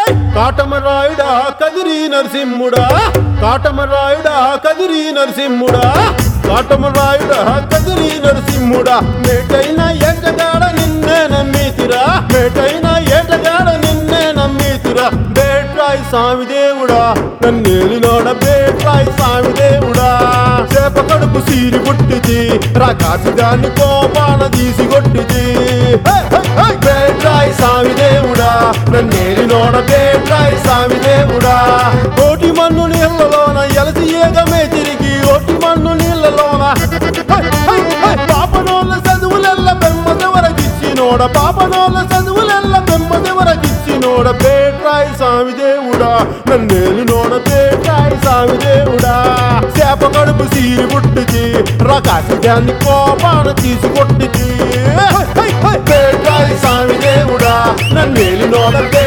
కాటమరాయుడా కదిరి నరసింహుడా కాటమరాయుడా కదిరి నరసింహుడా కాటమరాయుడా కదిరి నరసింహుడా మేటైన ఏటగాడ నిన్నే నమ్మితిరా మేటైన ఏటగాడ నిన్నే నమ్మితిరా బేట్రాయి స్వామి దేవుడా నన్నేలినోడ బేట్రాయి స్వామి దేవుడా చేప కడుపు సీరి పుట్టిది రాకాసి దాన్ని కోపాన తీసి కొట్టిది హే, హే, హే! బేట్రాయి స్వామి దేవుడా నన్నేలినోడ బేట్రాయి స్వామి దేవుడా కోటి మన్ను నీళ్ళలోన ఎలసి ఏగమే తిరిగి ఓటి మన్ను నీళ్ళలోన హై, హై, హై! పాపనోళ్ళ చదువులెల్ల బెమ్మదెవరకిచ్చినోడ పాపనోళ్ళ చదువులెల్ల బెమ్మదెవరకిచ్చినోడ బేట్రాయి స్వామి దేవుడా నన్నేలినోడ బేట్రాయి స్వామి దేవుడా చేప కడుపు సీరి పుట్టించి రకాసి దాన్ని కోపాన తీసి కొట్టించి బేట్రాయి స్వామి దేవుడా నన్నేలినోడ బే